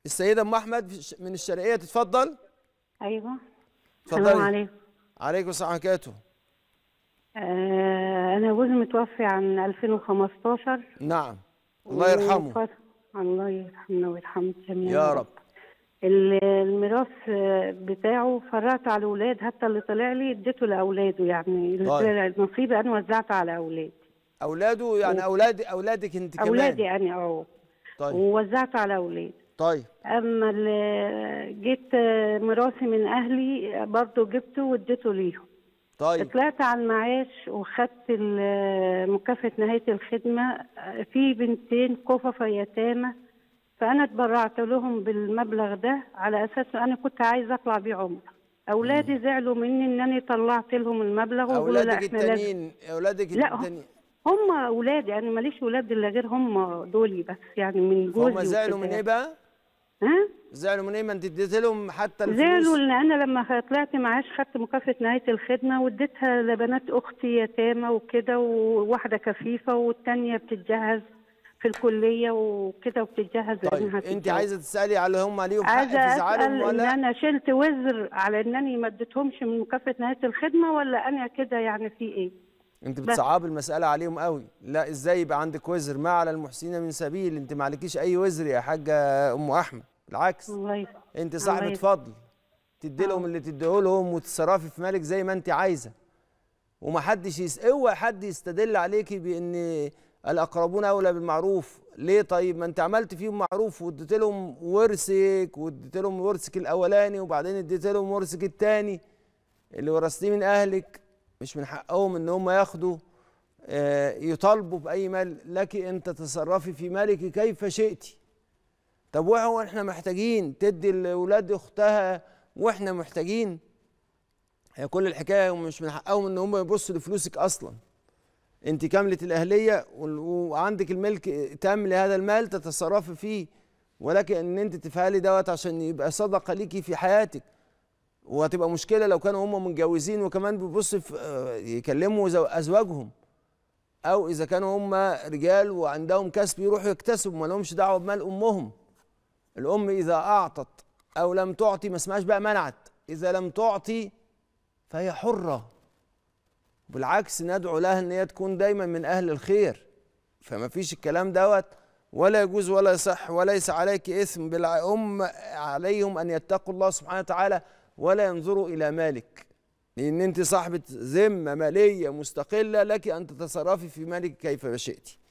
السيده ام احمد في- من الشرقيه تتفضل ايوه اتفضلي. السلام عليكم عليكم السلام ورحمه الله وبركاته آه انا جوزي متوفي عن 2015 نعم الله يرحمه وفر- الله يرحمنا ويرحم الجميع يا رب ال- الميراث آه، بتاعه فرعت على الاولاد حتى اللي طلع لي اديته لاولاده يعني اللي طيب. طلع نصيبي انا وزعته على اولادي اولاده يعني اولاد اولادك انت كمان اولادي انا اه طيب ووزعته على اولادي طيب اما ال- جيت آه، ميراثي من اهلي آه، برضه جبته واديته ليهم طيب طلعت على المعاش وخدت ال- مكافأة نهاية الخدمة في بنتين كففة يتامى فأنا اتبرعت لهم بالمبلغ ده على أساس أنا كنت عايزة أطلع بيه عمرة أولادي زعلوا مني إن أنا طلعت لهم المبلغ ويقولوا لا اولادك إحنا لازم التانيين اولادك لا، التانيين هم أولادي أنا ماليش أولاد إلا غير هم دولي بس يعني من جوزي هم زعلوا من وكده. ايه بقى ها؟ زعلوا من ايه ما انت اديت لهم حتى الفلوس زعلوا ان انا لما طلعت معاش خدت مكافاه نهايه الخدمه واديتها لبنات اختي يتامى وكده وواحده كفيفه والتانيه بتتجهز في الكليه وكده وبتتجهز طيب لانها انت تتجوز. عايزه تسالي على هم عليهم حق عايزه في زعلهم اسال ان ولا انا شلت وزر على انني ما اديتهمش من مكافاه نهايه الخدمه ولا انا كده يعني في ايه؟ انت بس. بتصعب المساله عليهم قوي لا ازاي يبقى عندك وزر ما على المحسنين من سبيل انت ما عليكيش اي وزر يا حاجه ام احمد بالعكس الله يس- انت الله صاحبه يس- فضل تدي لهم اللي تديه لهم وتتصرفي في مالك زي ما انت عايزه ومحدش يس... اوعى حد يستدل عليكي بان الاقربون اولى بالمعروف ليه طيب ما انت عملت فيهم معروف واديت لهم ورثك واديت لهم ورثك الاولاني وبعدين اديت لهم ورثك الثاني اللي ورثتيه من اهلك مش من حقهم ان هم ياخدوا آه، يطالبوا باي مال لك ان تتصرفي في مالك كيف شئتي طب وهو احنا محتاجين تدي لاولاد اختها واحنا محتاجين هي كل الحكايه مش من حقهم ان هم يبصوا لفلوسك اصلا انت كامله الاهليه وال- وعندك الملك تام لهذا المال تتصرفي فيه ولكن ان انت تفعلي دوت عشان يبقى صدقه ليكي في حياتك وهتبقى مشكله لو كانوا هم متجوزين وكمان بيبصوا في آه، يكلموا زو- ازواجهم او اذا كانوا هم رجال وعندهم كسب يروحوا يكتسبوا ما لهمش دعوه بمال امهم الام اذا اعطت او لم تعطي ما اسمهاش بقى منعت اذا لم تعطي فهي حره بالعكس ندعو لها ان هي تكون دايما من اهل الخير فما فيش الكلام دوت ولا يجوز ولا يصح وليس عليك اثم بالام عليهم ان يتقوا الله سبحانه وتعالى ولا ينظروا الى مالك لان انت صاحبه ذمه ماليه مستقله لك ان تتصرفي في مالك كيف شئتِ